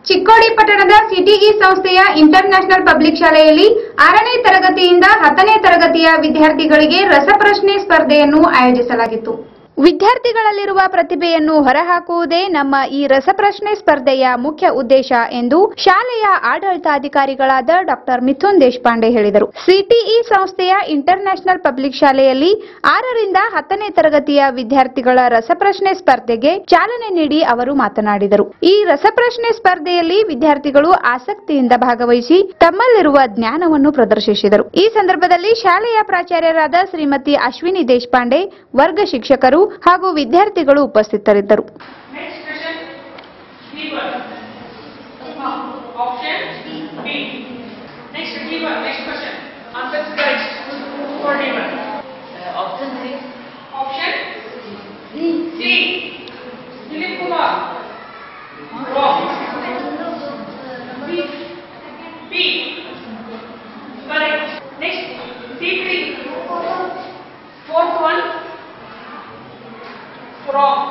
ಚಿಕ್ಕೋಡಿ ಪಟ್ಟಣದ ಸಿಟಿಇ ಸಂಸ್ಥೆಯ inter national public ಶಾಲೆಯಲ್ಲಿ ಆರನೇ ತರಗತಿಯಿಂದ ಹತ್ತನೇ ತರಗತಿಯ ವಿದ್ಯಾರ್ಥಿಗಳಿಗೆ ರಸಪ್ರಶ್ನೆ ಸ್ಪರ್ಧೆಯನ್ನು ಆಯೋಜಿಸಲಾಗಿತ್ತು ವಿದ್ಯಾರ್ಥಿಗಳಲ್ಲಿರುವ ಪ್ರತಿಭೆಯನ್ನು ಹೊರಹಾಕುವುದೇ ನಮ್ಮ ಈ ರಸಪ್ರಶ್ನೆ ಸ್ಪರ್ಧೆಯ ಮುಖ್ಯ ಉದ್ದೇಶ ಎಂದು ಶಾಲೆಯ ಆಡಳಿತಾಧಿಕಾರಿಗಳಾದ ಡಾಕ್ಟರ್ ಮಿಥುನ್ ದೇಶಪಾಂಡೆ ಹೇಳಿದರು ಸಿಟಿಇ ಸಂಸ್ಥೆಯ ಇಂಟರ್ ನ್ಯಾಷನಲ್ ಪಬ್ಲಿಕ್ ಶಾಲೆಯಲ್ಲಿ ಆರರಿಂದ ಹತ್ತನೇ ತರಗತಿಯ ವಿದ್ಯಾರ್ಥಿಗಳ ರಸಪ್ರಶ್ನೆ ಸ್ಪರ್ಧೆಗೆ ಚಾಲನೆ ನೀಡಿ ಅವರು ಮಾತನಾಡಿದರು ಈ ರಸಪ್ರಶ್ನೆ ಸ್ಪರ್ಧೆಯಲ್ಲಿ ವಿದ್ಯಾರ್ಥಿಗಳು ಆಸಕ್ತಿಯಿಂದ ಭಾಗವಹಿಸಿ ತಮ್ಮಲ್ಲಿರುವ ಜ್ಞಾನವನ್ನು ಪ್ರದರ್ಶಿಸಿದರು ಈ ಸಂದರ್ಭದಲ್ಲಿ ಶಾಲೆಯ ಪ್ರಾಚಾರ್ಯರಾದ ಶ್ರೀಮತಿ ಅಶ್ವಿನಿ ದೇಶಪಾಂಡೆ ವರ್ಗ ಶಿಕ್ಷಕರು ಹಾಗೂ ವಿದ್ಯಾರ್ಥಿಗಳು ಉಪಸ್ಥಿತರಿದ್ದರು Next question, D1. Option B. Next D1, next question. Answer is correct for D1. Option C. Option C. Dilip Kumar. Wrong. B. B. Correct. Next D3. Fourth one. Wrong.